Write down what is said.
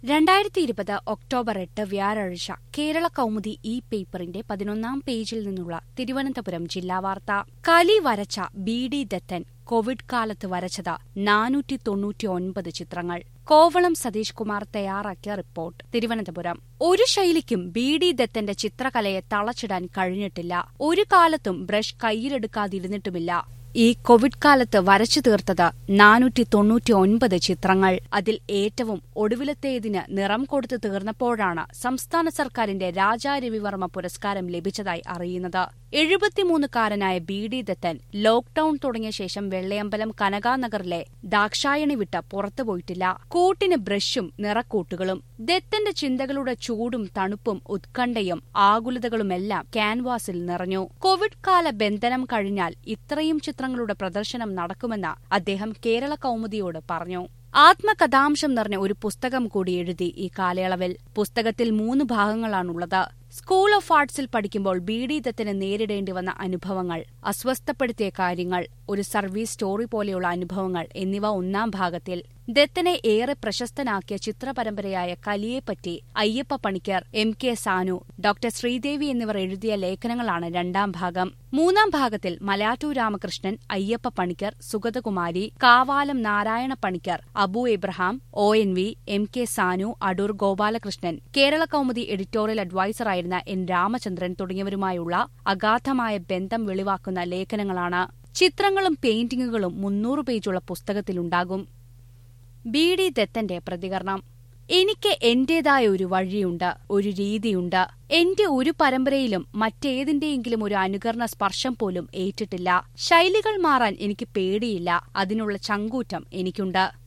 രണ്ടായിരത്തി ഇരുപത് ഒക്ടോബർ എട്ട് വ്യാഴാഴ്ച കേരള കൗമുദി ഈ പേപ്പറിന്റെ പതിനൊന്നാം പേജിൽ നിന്നുള്ള തിരുവനന്തപുരം ജില്ലാ വാർത്ത കലി വരച്ച ബി ഡി ദത്തൻ കോവിഡ് കാലത്ത് വരച്ചത് നാനൂറ്റി തൊണ്ണൂറ്റി ഒൻപത് ചിത്രങ്ങൾ കോവളം സതീഷ് കുമാർ തയ്യാറാക്കിയ റിപ്പോർട്ട് തിരുവനന്തപുരം ഒരു ശൈലിക്കും ബി ഡി ദത്തന്റെ ചിത്രകലയെ തളച്ചിടാൻ കഴിഞ്ഞിട്ടില്ല ഒരു കാലത്തും ബ്രഷ് കയ്യിലെടുക്കാതിരുന്നിട്ടുമില്ല ഈ കോവിഡ് കാലത്ത് വരച്ചു തീർത്തത് നാനൂറ്റി തൊണ്ണൂറ്റി ഒൻപത് ചിത്രങ്ങൾ അതിൽ ഏറ്റവും ഒടുവിലത്തേതിന് നിറം കൊടുത്തു തീർന്നപ്പോഴാണ് സംസ്ഥാന സർക്കാരിന്റെ രാജാ രവിവർമ്മ പുരസ്കാരം ലഭിച്ചതായി അറിയുന്നത് എഴുപത്തിമൂന്നുകാരനായ ബി ഡി ദത്തൻ ലോക്ഡൌൺ തുടങ്ങിയ ശേഷം വെള്ളയമ്പലം കനകാനഗറിലെ ദാക്ഷായണി വിട്ട് പുറത്തുപോയിട്ടില്ല കൂട്ടിന് ബ്രഷും നിറക്കൂട്ടുകളും ദത്തന്റെ ചിന്തകളുടെ ചൂടും തണുപ്പും ഉത്കണ്ഠയും ആകുലതകളുമെല്ലാം ക്യാൻവാസിൽ നിറഞ്ഞു കോവിഡ് കാല ബന്ധനം കഴിഞ്ഞാൽ ഇത്രയും ചിത്രങ്ങളുടെ പ്രദർശനം നടക്കുമെന്ന് അദ്ദേഹം കേരള കൗമുദിയോട് പറഞ്ഞു ആത്മകഥാംശം നിറഞ്ഞ ഒരു പുസ്തകം കൂടി എഴുതി ഈ കാലയളവിൽ പുസ്തകത്തിൽ മൂന്ന് ഭാഗങ്ങളാണുള്ളത് സ്കൂൾ ഓഫ് ആർട്സിൽ പഠിക്കുമ്പോൾ ബി ഡി ദത്തിന് നേരിടേണ്ടി വന്ന അനുഭവങ്ങൾ അസ്വസ്ഥപ്പെടുത്തിയ കാര്യങ്ങൾ ഒരു സർവീസ് സ്റ്റോറി പോലെയുള്ള അനുഭവങ്ങൾ എന്നിവ ഒന്നാം ഭാഗത്തിൽ ദത്തനെ ഏറെ പ്രശസ്തനാക്കിയ ചിത്രപരമ്പരയായ കലിയെപ്പറ്റി Ayyappa Paniker M K Sanu doctor Sreedevi എന്നിവർ എഴുതിയ ലേഖനങ്ങളാണ് രണ്ടാം ഭാഗം മൂന്നാം ഭാഗത്തിൽ Malayattoor Ramakrishnan Ayyappa Paniker Sugathakumari Kavalam Narayana Panicker Abu Abraham O N V M K Sanu Adoor Gopalakrishnan Kerala Kaumudi editorial അഡ്വൈസറായിരുന്ന എൻ രാമചന്ദ്രൻ തുടങ്ങിയവരുമായുള്ള അഗാധമായ ബന്ധം വെളിവാക്കുന്ന ലേഖനങ്ങളാണ് ചിത്രങ്ങളും പെയിന്റിങ്ങുകളും മുന്നൂറ് പേജുള്ള പുസ്തകത്തിലുണ്ടാകും ബി ഡി ദത്തന്റെ പ്രതികരണം എനിക്ക് എന്റേതായ ഒരു വഴിയുണ്ട് ഒരു രീതിയുണ്ട് എന്റെ ഒരു പരമ്പരയിലും മറ്റേതിന്റെയെങ്കിലും ഒരു അനുകരണ സ്പർശം പോലും ഏറ്റിട്ടില്ല ശൈലികൾ മാറാൻ എനിക്ക് പേടിയില്ല അതിനുള്ള ചങ്കൂറ്റം എനിക്കുണ്ട്